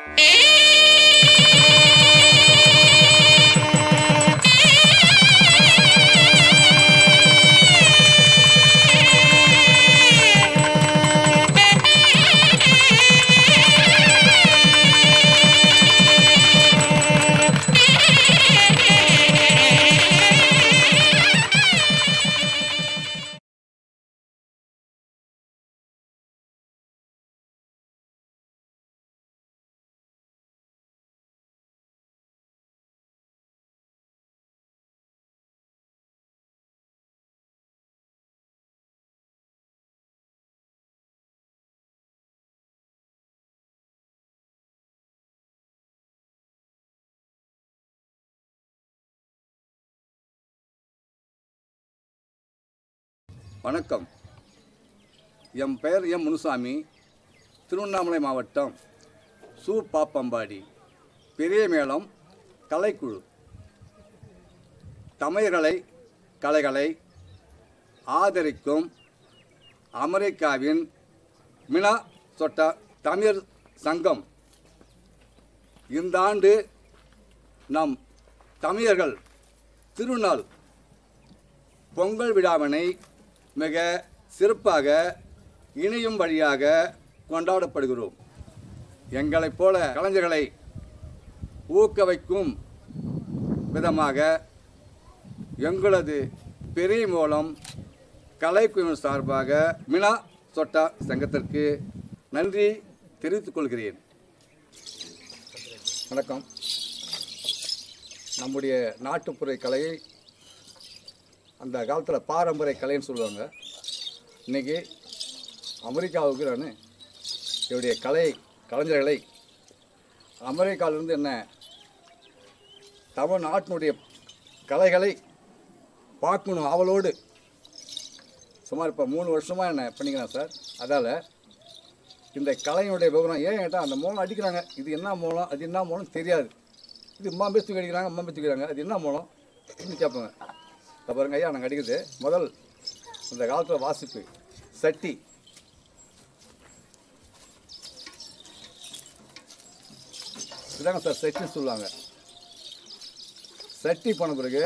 வணக்கம் என் பெயர் எம் முனுசாமி திருவண்ணாமலை மாவட்டம் சு பாப்பம்பாடி பெரிய மேளம் கலைக்குழு தமிழர்களை கலைகளை ஆதரிக்கும் அமெரிக்காவின் மினா சொட்டா தமிழ் சங்கம் இந்த ஆண்டு நம் தமிழர்கள் திருநாள் பொங்கல் விழாவினை மிக சிறப்பாக இணையும் வழியாக கொண்டாடப்படுகிறோம் எங்களைப் போல கலைஞர்களை ஊக்குவிக்கும் விதமாக எங்களது பெரிய மூலம் கலைக்குழு சார்பாக மினா சொட்டா சங்கத்திற்கு நன்றி தெரிவித்துக் கொள்கிறேன் வணக்கம் நம்முடைய நாட்டுப்புற கலையை அந்த காலத்தில் பாரம்பரிய கலைன்னு சொல்லுவாங்க இன்றைக்கி அமெரிக்காவுக்கு நான் என்னுடைய கலை கலைஞர்களை அமெரிக்காவிலிருந்து என்ன தமிழ்நாட்டினுடைய கலைகளை பார்க்கணும் அவளோடு சுமார் இப்போ மூணு வருஷமாக என்ன பண்ணிக்கிறேன் சார் அதால் இந்த கலையினுடைய விவரம் ஏன் கேட்டால் அந்த மூலம் அடிக்கிறாங்க இது என்ன மூலம் அது என்ன மூலம் தெரியாது இது அம்மா பேசி தூக்கி அடிக்கிறாங்க அம்மா பேசி தூக்கிறாங்க அது என்ன மூலம் அப்படின்னு கேட்பாங்க இப்போ பாருங்க ஐயா நாங்கள் அடிக்கிறது முதல் இந்த காலத்தில் வாசிப்பு சட்டி இதாங்க சார் சட்டின்னு சொல்லுவாங்க சட்டி போன பிறகு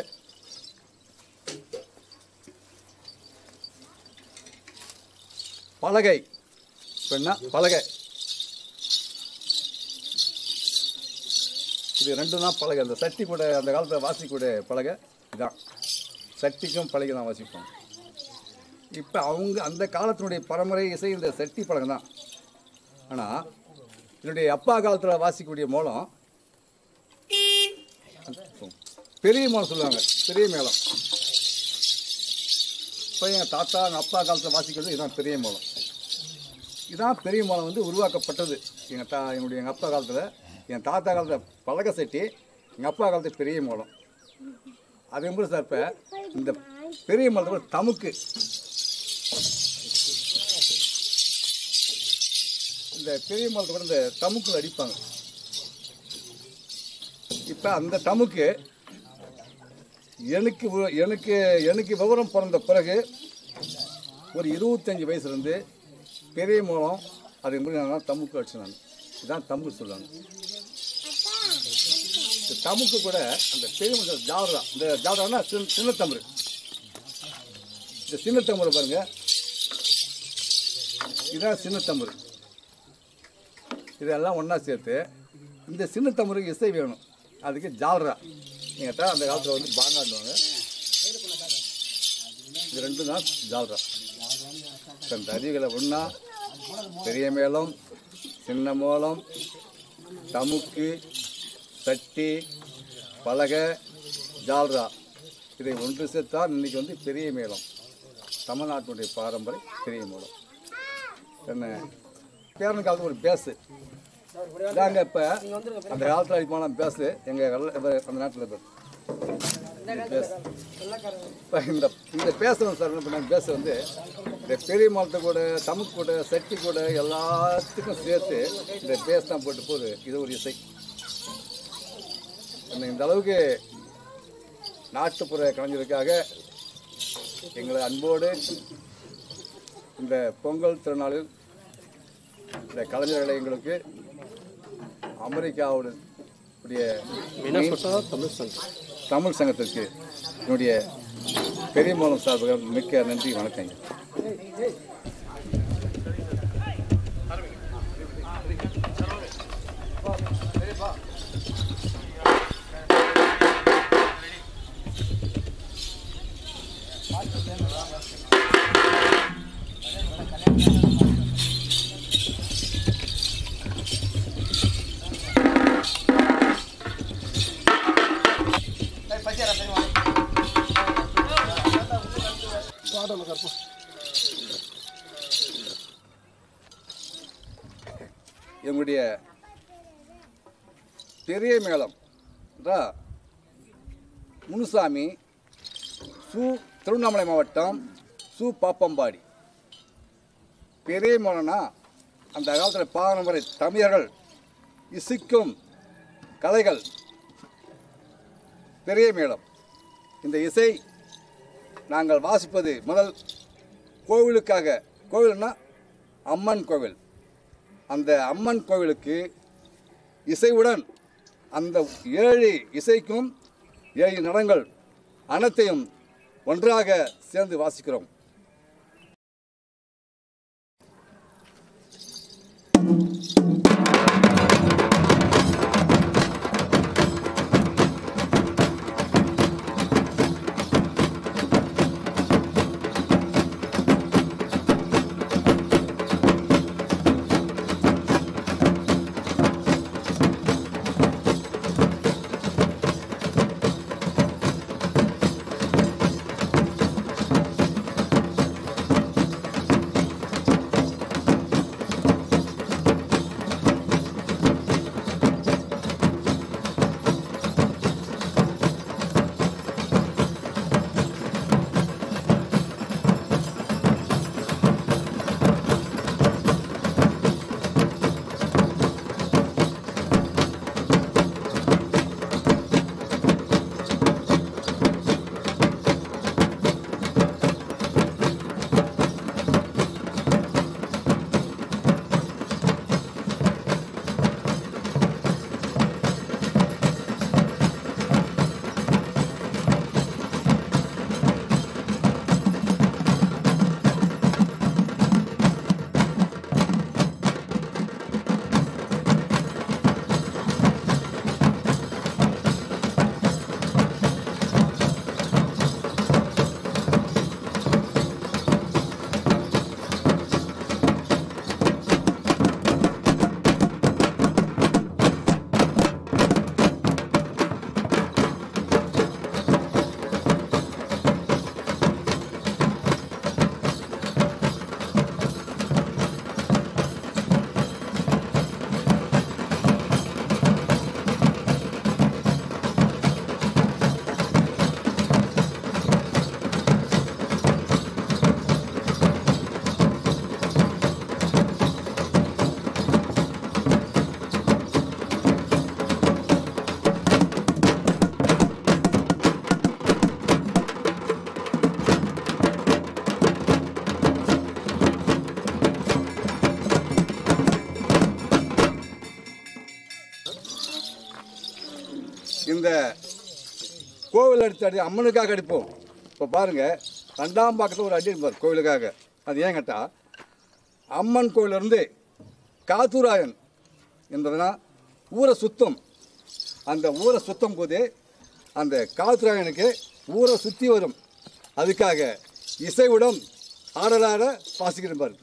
பலகை பெண்ணா பலகை இது ரெண்டும் தான் பலகை அந்த சட்டி கூட அந்த காலத்தில் வாசிக்கூடிய பலகை இதான் சட்டிக்கும் பலகை தான் வாசிப்போம் இப்போ அவங்க அந்த காலத்தினுடைய பரம்பரை இசை இந்த சட்டி பலகை தான் ஆனால் என்னுடைய அப்பா காலத்தில் வாசிக்கக்கூடிய மூலம் பெரிய மேளம் சொல்லுவாங்க பெரிய மேளம் இப்போ எங்கள் தாத்தா எங்கள் அப்பா காலத்தில் வாசிக்கிறது இதுதான் பெரிய மேளம் இதான் பெரிய மேளம் வந்து உருவாக்கப்பட்டது எங்கள் தா என்னுடைய எங்கள் அப்பா காலத்தில் என் தாத்தா காலத்தில் பழக சட்டி எங்கள் அப்பா காலத்தில் பெரிய மேளம் அதே மாதிரி சார் இப்போ இந்த பெரிய மேளத்தில் தமுக்கு இந்த பெரிய மேளத்தை கூட இந்த தமுக்கில் அடிப்பாங்க இப்போ அந்த தமுக்கு எனக்கு வி- எனக்கு எனக்கு விவரம் பிறந்த பிறகு ஒரு இருபத்தஞ்சி வயசுலேருந்து பெரிய மூலம் அதே மாதிரி நான் தமுக்கு அடிச்சு நான் இதுதான் தமுக்கு சொல்லுவாங்க இந்த தமுக்கு கூட அந்த பெரிய மூலம் ஜாவரா இந்த ஜாவரானா சின்ன சின்ன தமிழ் இந்த சின்ன தமிழ் பாருங்க இதான் சின்ன தமிழ் இதெல்லாம் ஒன்றா சேர்த்து இந்த சின்ன தமிழுக்கு இசை வேணும் அதுக்கு ஜால்ரா எங்கிட்ட அந்த காலத்தில் வந்து பாங்காடுவாங்க இது ரெண்டும் தான் ஜால்ரா இந்த அருவிகளை ஒன்றா பெரிய மேளம் சின்ன மேளம் தமுக்கு சட்டி பலகை ஜால்ரா இதை ஒன்று சேர்த்தால் இன்னைக்கு வந்து பெரிய மேளம் தமிழ்நாட்டினுடைய பாரம்பரிய பெரிய மேளம் என்ன பேரன் காலத்து ஒரு பேஸு இதாங்க இப்போ அந்த காலத்தில் அடிப்பான பேஸு எங்கள் அந்த நாட்டில் பேர் பேஸ் இப்போ இந்த இந்த பேசுகிறோம் சார் என்ன பண்ணாங்க பேச வந்து இந்த பெரிய மாலத்தை கூட தமுக்கு கூட சட்டி கூட எல்லாத்துக்கும் சேர்த்து இந்த பேஸ் தான் போட்டு போகுது இது ஒரு இசை என்ன இந்த அளவுக்கு நாட்டுப்புற கலைஞருக்காக எங்களை அன்போடு இந்த பொங்கல் திருநாளில் இந்த கலைஞர்களை எங்களுக்கு அமெரிக்காவுடைய உடைய மினசோட்டா தமிழ் சங்கம் தமிழ் சங்கத்திற்கு என்னுடைய பெரிய மூலம் சார்பாக மிக்க நன்றி வணக்கங்க எங்களுடைய பெரிய மேளம் இதா, முனுசாமி சு திருவண்ணாமலை மாவட்டம் சு பாப்பம்பாடி பெரிய மேளம்னா அந்த காலத்தில் பாரம்பரிய தமிழர்கள் இசைக்கும் கலைகள் பெரிய மேளம் இந்த இசை நாங்கள் வாசிப்பது முதல் கோவிலுக்காக கோவில்னா அம்மன் கோவில் அந்த அம்மன் கோவிலுக்கு இசையுடன் அந்த ஏழு இசைக்கும் ஏழு நடங்கள் அனைத்தையும் ஒன்றாக சேர்ந்து வாசிக்கிறோம் இந்த கோவில் அடித்து அடி அம்மனுக்காக அடிப்போம் இப்போ பாருங்கள் ரெண்டாம் பக்கத்தில் ஒரு அடி இருப்பார் கோவிலுக்காக அது ஏன் கேட்டால் அம்மன் கோவிலிருந்து காத்தூராயன் என்பதுனா ஊரை சுத்தம் அந்த ஊரை சுத்தம் போது அந்த காத்தூராயனுக்கு ஊரை சுற்றி வரும் அதுக்காக இசையுடன் ஆடலாட வாசிக்கிருப்பார்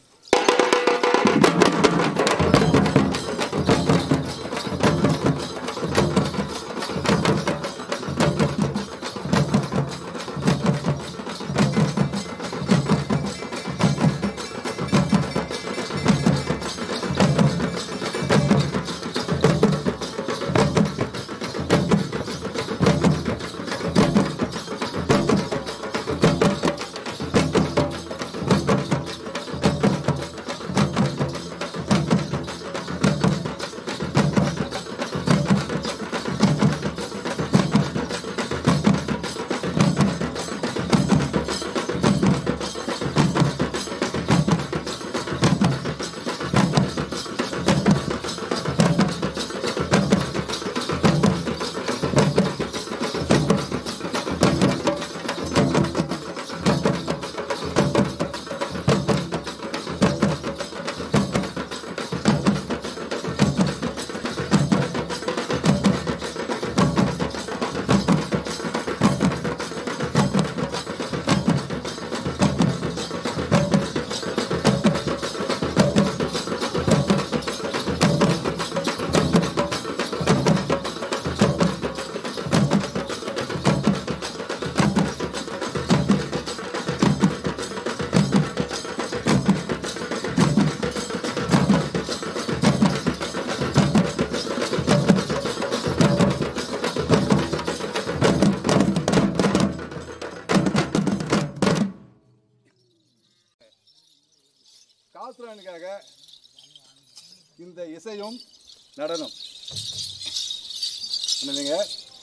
இந்த இசையும் நடனம் என்னதுங்க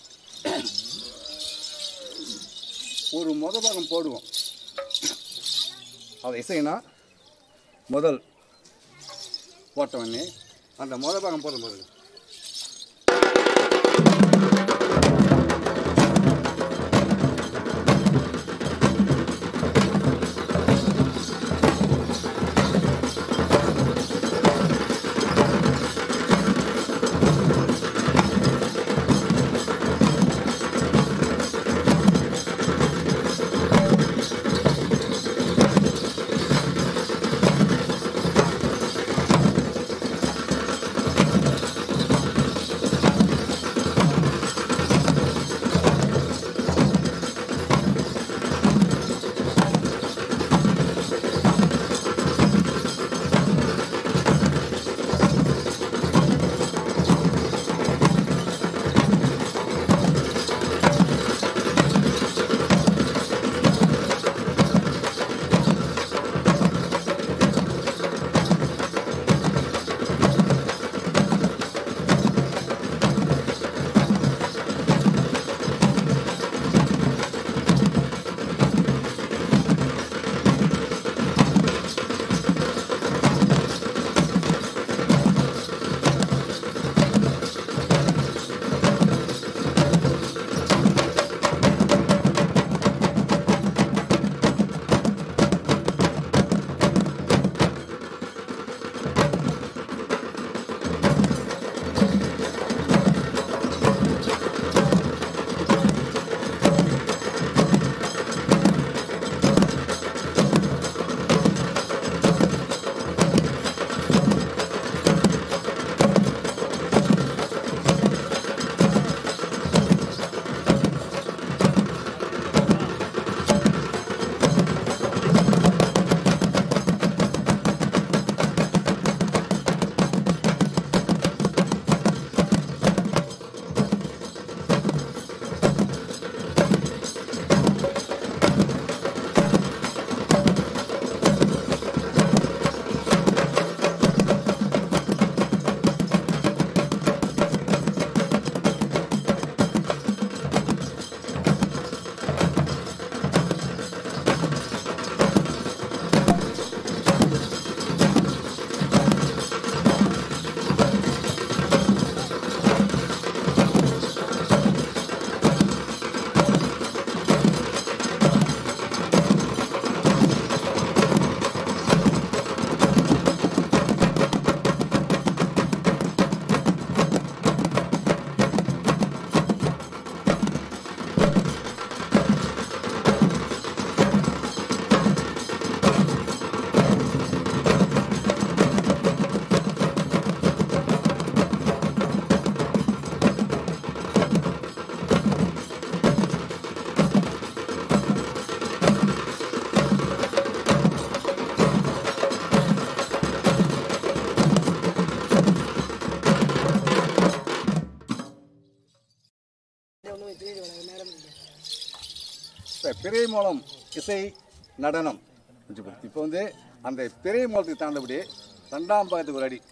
ஒரு முத பாகம் போடுவோம் அது இசைனா முதல் போட்டவொடனே அந்த முத பாகம் போடும் போது இப்போ பிறை மூலம் இசை நடனம் இப்போ வந்து அந்த பிறை மூலத்துக்கு தாண்டபடி ரெண்டாம் பாகத்துக்கு ஒரு அடி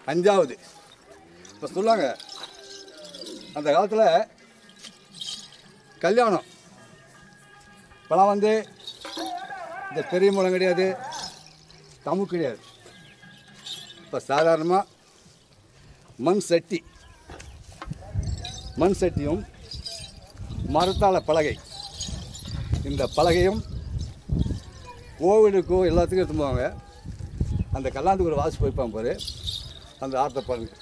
அஞ்சாவது இப்போ சொல்லுவாங்க அந்த காலத்தில் கல்யாணம் இப்போலாம் வந்து இந்த பெரிய மூலம் கிடையாது தமுக்கு கிடையாது இப்போ சாதாரணமாக மண் சட்டி மண் சட்டியும் மரத்தால் பலகை இந்த பலகையும் கோவிலுக்கும் எல்லாத்துக்கும் எடுத்து போவாங்க அந்த கல்லாந்துக்கு ஒரு வாசி போய்ப்பான் பாரு அந்த ஆர்த்த பாருங்க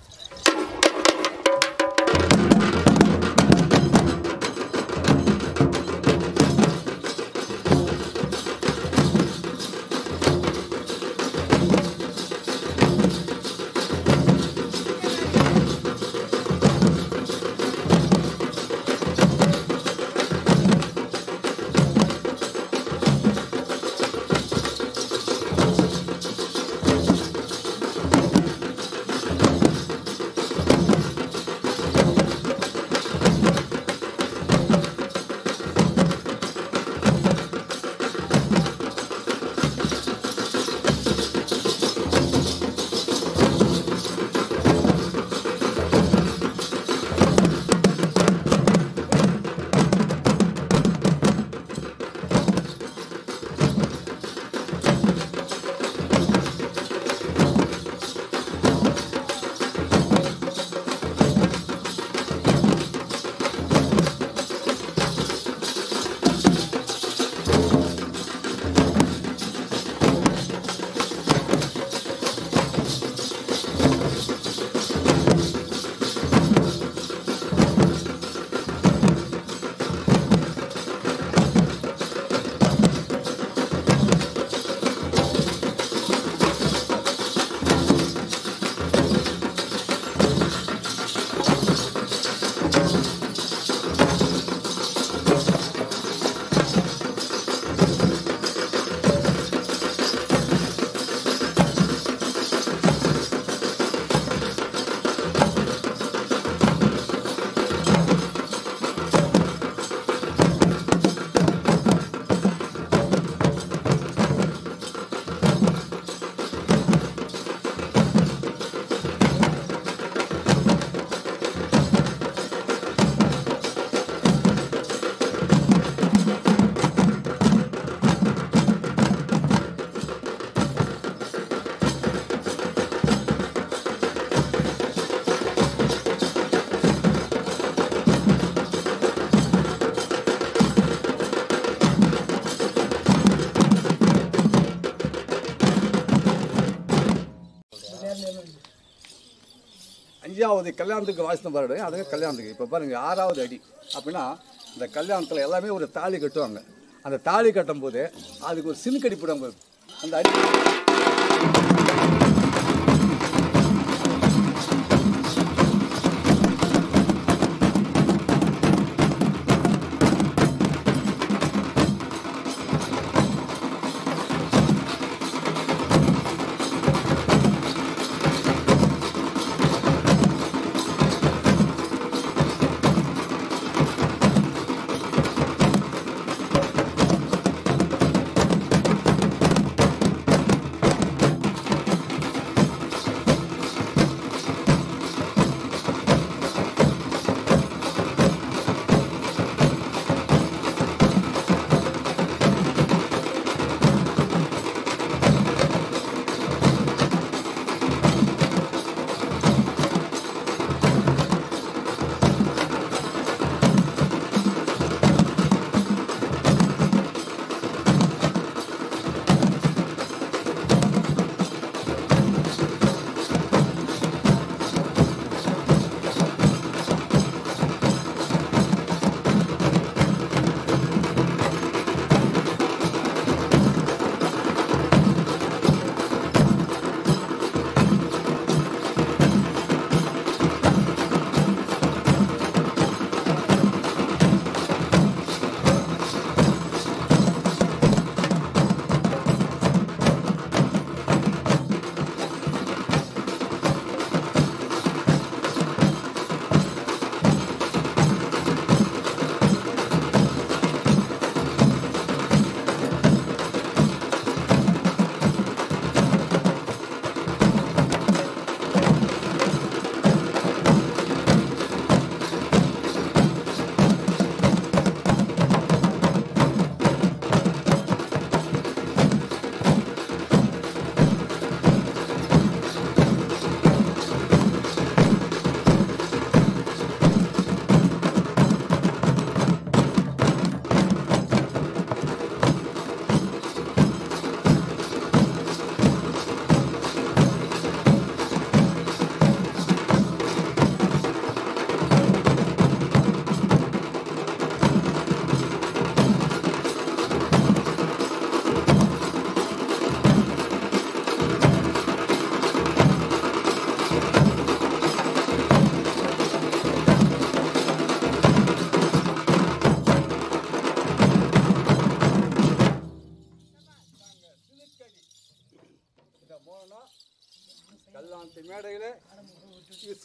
அஞ்சாவது கல்யாணத்துக்கு வாசித்த பாருங்க அதுவே கல்யாணத்துக்கு இப்போ பாருங்க ஆறாவது அடி அப்படின்னா இந்த கல்யாணத்தில் எல்லாமே ஒரு தாலி கட்டுவாங்க அந்த தாலி கட்டும்போது அதுக்கு ஒரு சினுக்கடி போடுவாங்க அந்த அடி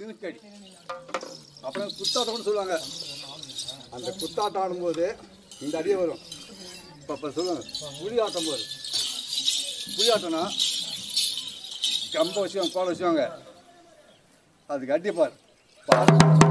சினுக்கடி அப்புறம் குத்தாட்டம்னு சொல்லுவாங்க அந்த குத்தாட்டம் ஆடும்போது இந்த அடியே வரும் இப்போ இப்போ சொல்லுவாங்க புலி ஆட்டம் போது புலி ஆட்டம்னா கம்பை வச்சுவாங்க கோலை வச்சுவாங்க அதுக்கு அடிப்பார் பாரு